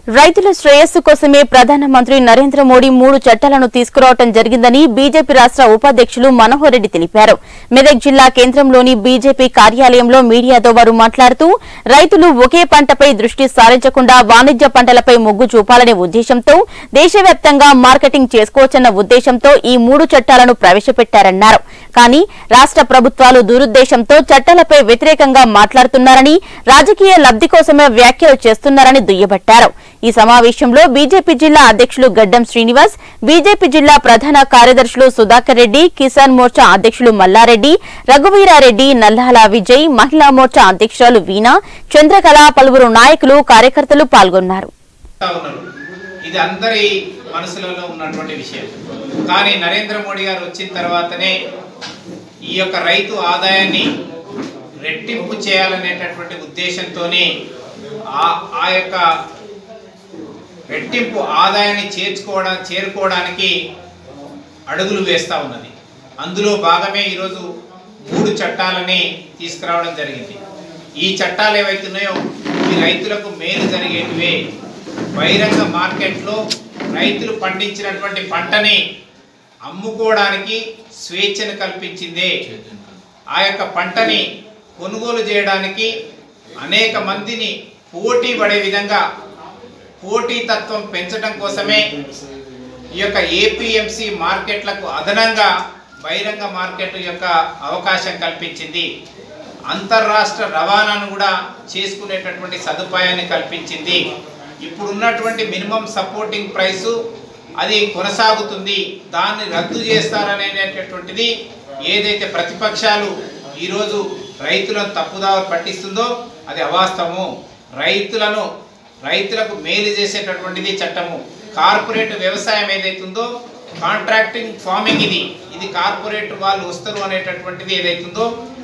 రైతుల శ్రేయస్సు కోసమే ప్రధానమంత్రి నరేంద్ర మోడీ మూడు చట్టాలను తీసుకురావడం జరిగిందని బీజేపీ రాష్ట్ర ఉపాధ్యక్షులు మనోహర్ రెడ్డి తెలిపారు మెదక్ జిల్లా కేంద్రంలోని బీజేపీ కార్యాలయంలో మీడియాతో వారు మాట్లాడుతూ రైతులు ఒకే పంటపై దృష్టి సారించకుండా వాణిజ్య పంటలపై మొగ్గు చూపాలనే ఉద్దేశంతో దేశవ్యాప్తంగా మార్కెటింగ్ చేసుకోవచ్చన్న ఉద్దేశంతో ఈ మూడు చట్టాలను ప్రవేశపెట్టారన్నారు కానీ రాష్ట్ర ప్రభుత్వాలు దురుద్దేశంతో చట్టాలపై వ్యతిరేకంగా మాట్లాడుతున్నారని రాజకీయ లబ్ధి కోసమే వ్యాఖ్యలు చేస్తున్నారని దుయ్యబట్టారు ఈ సమావేశంలో బీజేపీ జిల్లా అధ్యక్షులు గడ్డం శ్రీనివాస్ బీజేపీ జిల్లా ప్రధాన కార్యదర్శులు సుధాకర్ రెడ్డి కిసాన్ మోర్చా అధ్యక్షులు మల్లారెడ్డి రఘువీరారెడ్డి నల్లాల విజయ్ మహిళా మోర్చా అధ్యక్షురాలు వీణ చంద్రకళ పలువురు నాయకులు కార్యకర్తలు పాల్గొన్నారు చెప్తా ఉన్నారు ఇది అందరి మనసులలో ఉన్నటువంటి విషయం కానీ నరేంద్ర మోడీ గారు వచ్చిన తర్వాతనే ఈ యొక్క రైతు ఆదాయాన్ని రెట్టింపు చేయాలనేటటువంటి ఉద్దేశంతోనే ఆ ఆ యొక్క రెట్టింపు ఆదాయాన్ని చేర్చుకోవడా చేరుకోవడానికి అడుగులు వేస్తూ ఉన్నది అందులో భాగమే ఈరోజు మూడు చట్టాలని తీసుకురావడం జరిగింది ఈ చట్టాలు ఏవైతున్నాయో ఈ రైతులకు మేలు జరిగేటివే బహిరంగ మార్కెట్లో రైతులు పండించినటువంటి పంటని అమ్ముకోవడానికి స్వేచ్ఛను కల్పించిందే ఆ యొక్క పంటని కొనుగోలు చేయడానికి అనేక మందిని పోటీ పడే విధంగా పోటీతత్వం పెంచడం కోసమే ఈ యొక్క ఏపీఎంసి మార్కెట్లకు అదనంగా బహిరంగ మార్కెట్ యొక్క అవకాశం కల్పించింది అంతర్రాష్ట్ర రవాణాను కూడా చేసుకునేటటువంటి సదుపాయాన్ని కల్పించింది ఇప్పుడున్నటువంటి మినిమం సపోర్టింగ్ ప్రైసు అది కొనసాగుతుంది దాన్ని రద్దు చేస్తారనేటటువంటిది ఏదైతే ప్రతిపక్షాలు ఈరోజు రైతులను తప్పుదావ పట్టిస్తుందో అది అవాస్తవము రైతులను రైతులకు మేలు చేసేటటువంటిది చట్టము కార్పొరేట్ వ్యవసాయం ఏదైతుందో కాంట్రాక్టింగ్ ఫార్మింగ్ ఇది ఇది కార్పొరేట్ వాళ్ళు వస్తారు అనేటటువంటిది ఏదైతుందో